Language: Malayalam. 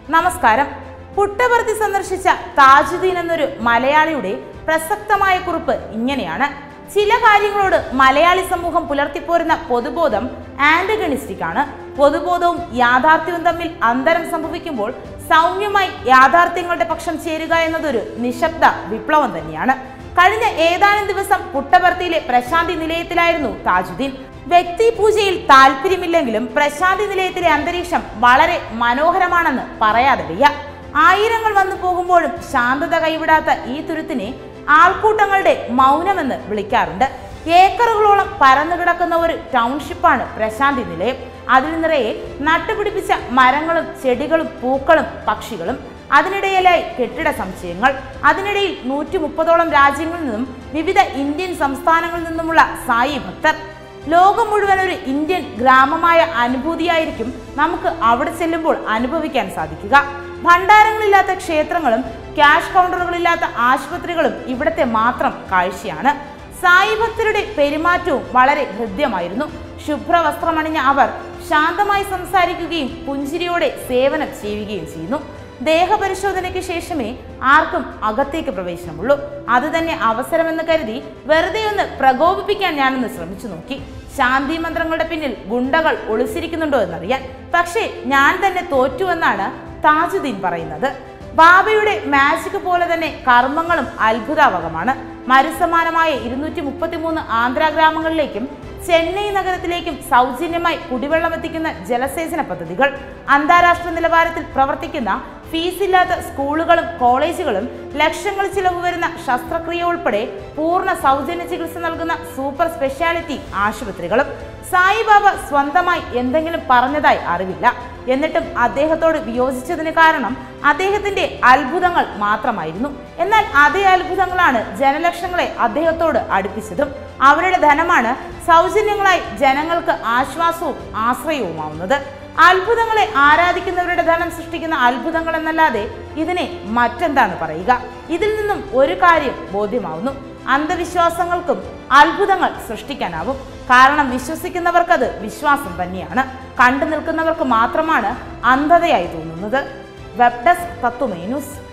നമസ്കാരം പുട്ടപർത്തി സന്ദർശിച്ച താജുദ്ദീൻ എന്നൊരു മലയാളിയുടെ പ്രസക്തമായ കുറിപ്പ് ഇങ്ങനെയാണ് ചില കാര്യങ്ങളോട് മലയാളി സമൂഹം പുലർത്തിപ്പോരുന്ന പൊതുബോധം ആന്റഗണിസ്റ്റിക് ആണ് പൊതുബോധവും യാഥാർത്ഥ്യവും തമ്മിൽ അന്തരം സംഭവിക്കുമ്പോൾ സൗമ്യമായി യാഥാർത്ഥ്യങ്ങളുടെ പക്ഷം ചേരുക എന്നതൊരു നിശബ്ദ വിപ്ലവം തന്നെയാണ് കഴിഞ്ഞ ഏതാനും ദിവസം പുട്ടപർത്തിയിലെ പ്രശാന്തി നിലയത്തിലായിരുന്നു താജുദ്ദീൻ വ്യക്തി പൂജയിൽ താല്പര്യമില്ലെങ്കിലും പ്രശാന്തി നിലയത്തിലെ അന്തരീക്ഷം വളരെ മനോഹരമാണെന്ന് പറയാതെ വയ്യ ആയിരങ്ങൾ വന്നു പോകുമ്പോഴും ശാന്തത കൈവിടാത്ത ഈ തുരുത്തിനെ ആൾക്കൂട്ടങ്ങളുടെ മൗനമെന്ന് വിളിക്കാറുണ്ട് ഏക്കറുകളോളം പരന്നു കിടക്കുന്ന ഒരു ടൗൺഷിപ്പാണ് പ്രശാന്തി നിലയം അതിൽ നിറയെ നട്ടുപിടിപ്പിച്ച മരങ്ങളും ചെടികളും പൂക്കളും പക്ഷികളും അതിനിടയിലായി കെട്ടിട സംശയങ്ങൾ അതിനിടയിൽ നൂറ്റി മുപ്പതോളം രാജ്യങ്ങളിൽ നിന്നും വിവിധ ഇന്ത്യൻ സംസ്ഥാനങ്ങളിൽ നിന്നുമുള്ള സായി ഭക്തർ ലോകം മുഴുവൻ ഒരു ഇന്ത്യൻ ഗ്രാമമായ അനുഭൂതിയായിരിക്കും നമുക്ക് അവിടെ ചെല്ലുമ്പോൾ അനുഭവിക്കാൻ സാധിക്കുക ഭണ്ഡാരങ്ങളില്ലാത്ത ക്ഷേത്രങ്ങളും ക്യാഷ് കൗണ്ടറുകളില്ലാത്ത ആശുപത്രികളും ഇവിടത്തെ മാത്രം കാഴ്ചയാണ് സായി ഭക്തരുടെ പെരുമാറ്റവും വളരെ ഹൃദ്യമായിരുന്നു ശുഭ്രവസ്ത്രമണിഞ്ഞ അവർ ശാന്തമായി സംസാരിക്കുകയും പുഞ്ചിരിയോടെ സേവനം ചെയ്യുകയും ചെയ്യുന്നു ദേഹപരിശോധനയ്ക്ക് ശേഷമേ ആർക്കും അകത്തേക്ക് പ്രവേശനമുള്ളൂ അത് തന്നെ അവസരമെന്ന് കരുതി വെറുതെ ഒന്ന് പ്രകോപിപ്പിക്കാൻ ഞാനൊന്ന് ശ്രമിച്ചു നോക്കി ശാന്തി മന്ത്രങ്ങളുടെ പിന്നിൽ ഗുണ്ടകൾ ഒളിച്ചിരിക്കുന്നുണ്ടോ എന്നറിയാൻ പക്ഷേ ഞാൻ തന്നെ തോറ്റുവെന്നാണ് താജുദ്ദീൻ പറയുന്നത് ബാബയുടെ മാജിക് പോലെ തന്നെ കർമ്മങ്ങളും അത്ഭുതാവകമാണ് മരുസമാനമായ ഇരുന്നൂറ്റി മുപ്പത്തിമൂന്ന് ആന്ധ്രാ ഗ്രാമങ്ങളിലേക്കും ചെന്നൈ നഗരത്തിലേക്കും സൗജന്യമായി കുടിവെള്ളം എത്തിക്കുന്ന ജലസേചന പദ്ധതികൾ അന്താരാഷ്ട്ര നിലവാരത്തിൽ പ്രവർത്തിക്കുന്ന ഫീസില്ലാത്ത സ്കൂളുകളും കോളേജുകളും ലക്ഷങ്ങൾ ചിലവ് വരുന്ന ശസ്ത്രക്രിയ ഉൾപ്പെടെ പൂർണ്ണ സൗജന്യ ചികിത്സ നൽകുന്ന സൂപ്പർ സ്പെഷ്യാലിറ്റി ആശുപത്രികളും സായിബാബ സ്വന്തമായി എന്തെങ്കിലും പറഞ്ഞതായി അറിവില്ല എന്നിട്ടും അദ്ദേഹത്തോട് വിയോജിച്ചതിന് കാരണം അദ്ദേഹത്തിന്റെ അത്ഭുതങ്ങൾ മാത്രമായിരുന്നു എന്നാൽ അതേ അത്ഭുതങ്ങളാണ് ജനലക്ഷങ്ങളെ അദ്ദേഹത്തോട് അടുപ്പിച്ചതും അവരുടെ ധനമാണ് സൗജന്യങ്ങളായി ജനങ്ങൾക്ക് ആശ്വാസവും ആശ്രയവുമാവുന്നത് അത്ഭുതങ്ങളെ ആരാധിക്കുന്നവരുടെ ധനം സൃഷ്ടിക്കുന്ന അത്ഭുതങ്ങൾ എന്നല്ലാതെ ഇതിനെ മറ്റെന്താണ് പറയുക ഇതിൽ നിന്നും ഒരു കാര്യം ബോധ്യമാവുന്നു അന്ധവിശ്വാസങ്ങൾക്കും അത്ഭുതങ്ങൾ സൃഷ്ടിക്കാനാവും കാരണം വിശ്വസിക്കുന്നവർക്കത് വിശ്വാസം തന്നെയാണ് കണ്ടു നിൽക്കുന്നവർക്ക് മാത്രമാണ് അന്ധതയായി തോന്നുന്നത് വെബ് ഡെസ്ക് തത്വമേ ന്യൂസ്